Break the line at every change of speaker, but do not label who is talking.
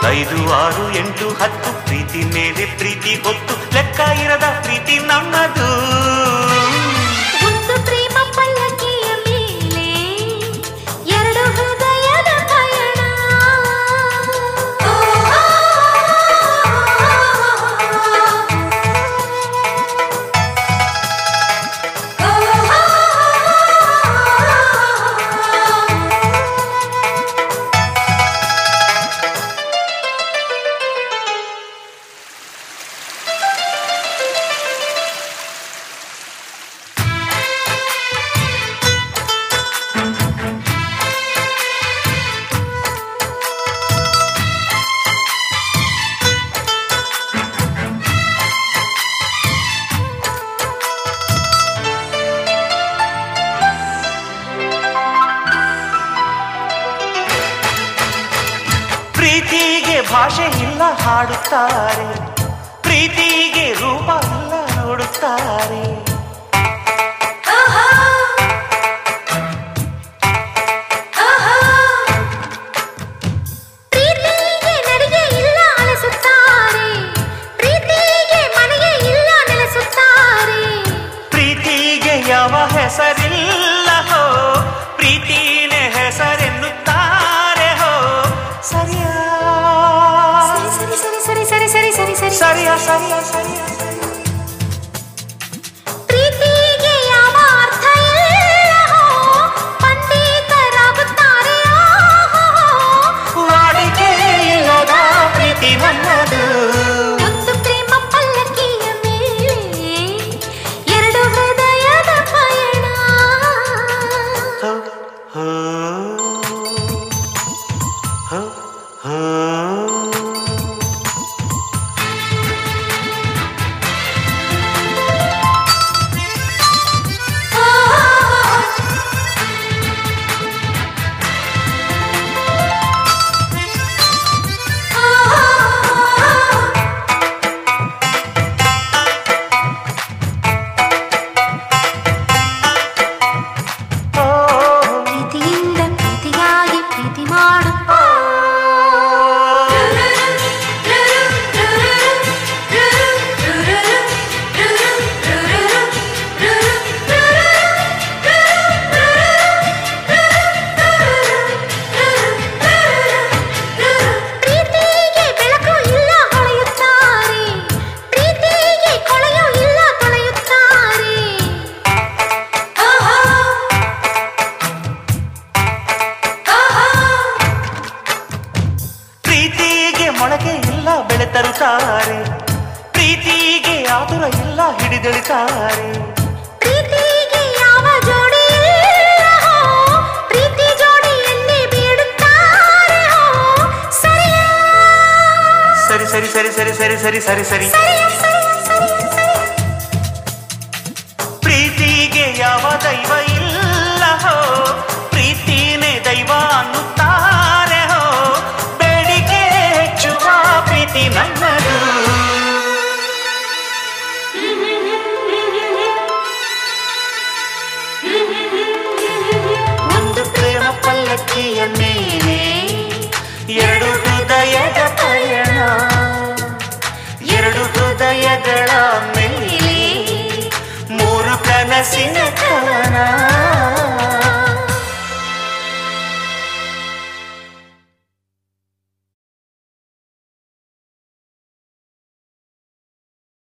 ಐದು ಆರು ಎಂಟು ಹತ್ತು ಪ್ರೀತಿ ಮೇಲೆ ಪ್ರೀತಿ ಹೊತ್ತು ಲೆಕ್ಕ ಇರದ ಪ್ರೀತಿ ನಮ್ಮದು
ಒಂದು ಪ್ರೇಮ ಪಲ್ಲಕ್ಕಿಯ ಮೇಲೆ ಎರಡು ಹೃದಯದ ಪಯಣ
ಪ್ರೀತಿಗೆ ಭಾಷೆ ಇಲ್ಲ ಹಾಡುತ್ತಾರೆ ಪ್ರೀತಿಗೆ ರೂಪ ಇಲ್ಲ ನೋಡುತ್ತಾರೆ
ಪ್ರೀತಿಗೆ ನಡಿಗೆ ಇಲ್ಲ ಅಲಸುತ್ತಾರೆ ಪ್ರೀತಿಗೆ ಮನೆಗೆ ಇಲ್ಲ ನೆಲೆಸುತ್ತಾರೆ
ಪ್ರೀತಿಗೆ ಯಾವ ಹೆಸರಿಲ್ಲ ಹೋ ಪ್ರೀತಿನೇ ಹೆಸರೆನ್ನುತ್ತಾರೆ ಹೋ ಸರಿಯಾ
ಸರಿ ಸರಿ ಸರಿ ಸರಿ ಸರಿ ಸರಿ ಸರಿ
ಸರಿಯಾ ಸರಿಯಾ ಸರಿಯಾ
ಪ್ರೀತಿಗೆ ಯಾವ ಅರ್ಥ ಇಲ್ಲ ಹೋ ಪಂಡಿತರಾಗುತ್ತಾರೆ ಆಹೋ.
ವಾಡಿಕೆ ಇಲ್ಲದ ಪ್ರೀತಿ ನನ್ನದು
ಒಂದು ಪ್ರೇಮ ಪಲ್ಲಕ್ಕಿಯ ಮೇಲೆ ಎರಡು ಹೃದಯದ ಪಯಣ
ಹೋ, ಹೋ, ಹೋ, ಹೋ. ಓ,
ಪ್ರೀತಿಯಿಂದ ಪ್ರೀತಿಗಾಗಿ ಪ್ರೀತಿ ಮಾಡು ಪ್ರೀತಿಗೆ ಬೆಳಕು ಇಲ್ಲ ಹೊಳೆಯುತ್ತಾರೆ ಪ್ರೀತಿಗೆ ಕೊಳೆಯೂ ಇಲ್ಲ ತೊಳೆಯುತ್ತಾರೆ
ಪ್ರೀತಿಗೆ ಮೊಳಕೆ ಇಲ್ಲ ಬೆಳೆ ತರುತ್ತಾರೆ ಪ್ರೀತಿಗೆ ಆತುರ ಇಲ್ಲ ಹಿಡಿದೆಳಿತಾರೆ
ಪ್ರೀತಿಗೆ ಯಾವ ಜೋಡಿ ಇಲ್ಲ ಹೋ, ಪ್ರೀತಿ ಜೋಡಿಯನ್ನೇ ಬೇಡುತ್ತಾರೆ ಹೋ. ಸರಿಯಾ
ಸರಿ ಸರಿ ಸರಿ ಸರಿ ಸರಿ ಸರಿ ಸರಿ ಸರಿ
ಸರಿಯಾ ಸರಿಯಾ